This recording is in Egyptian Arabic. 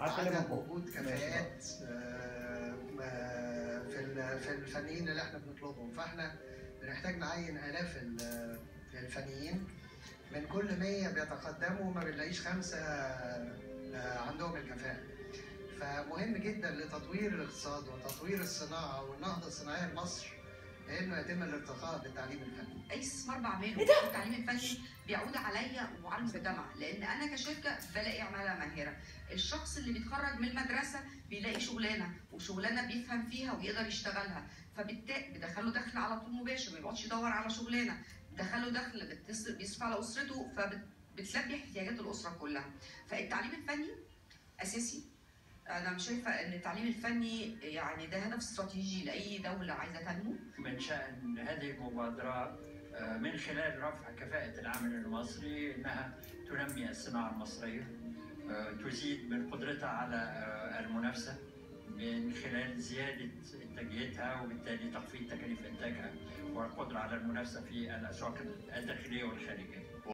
عدم عدم فوق. وجود ماشي. كفاءات آه، آه، في ال- في الفنيين اللي احنا بنطلبهم فاحنا بنحتاج نعين الاف ال- الفنيين من كل 100 بيتقدموا ما بنلاقيش خمسه آه، عندهم الكفاءه فمهم جدا لتطوير الاقتصاد وتطوير الصناعه والنهضه الصناعيه لمصر انه يتم الارتقاء بالتعليم الفني اي استثمار بعمله إيه ده؟ في التعليم الفني بيعود عليا وعلى المجتمع لان انا كشركه بلاقي عماله ماهره الشخص اللي بيتخرج من المدرسه بيلاقي شغلانه وشغلانه بيفهم فيها ويقدر يشتغلها فبالتالي بيدخله دخل على طول مباشر ما يقعدش يدور على شغلانه بيدخله دخل بتص- بيصرف على اسرته فبتلبي احتياجات الاسره كلها فالتعليم الفني اساسي انا شايفه ان التعليم الفني يعني ده هدف استراتيجي لاي دوله عايزه تنمو من شأن هذه المبادرة آه، من خلال رفع كفاءة العامل المصري أنها تنمي الصناعة المصرية آه، تزيد من قدرتها على آه، المنافسة من خلال زيادة إنتاجيتها وبالتالي تخفيض تكاليف إنتاجها والقدرة على المنافسة في الأسواق الداخلية والخارجية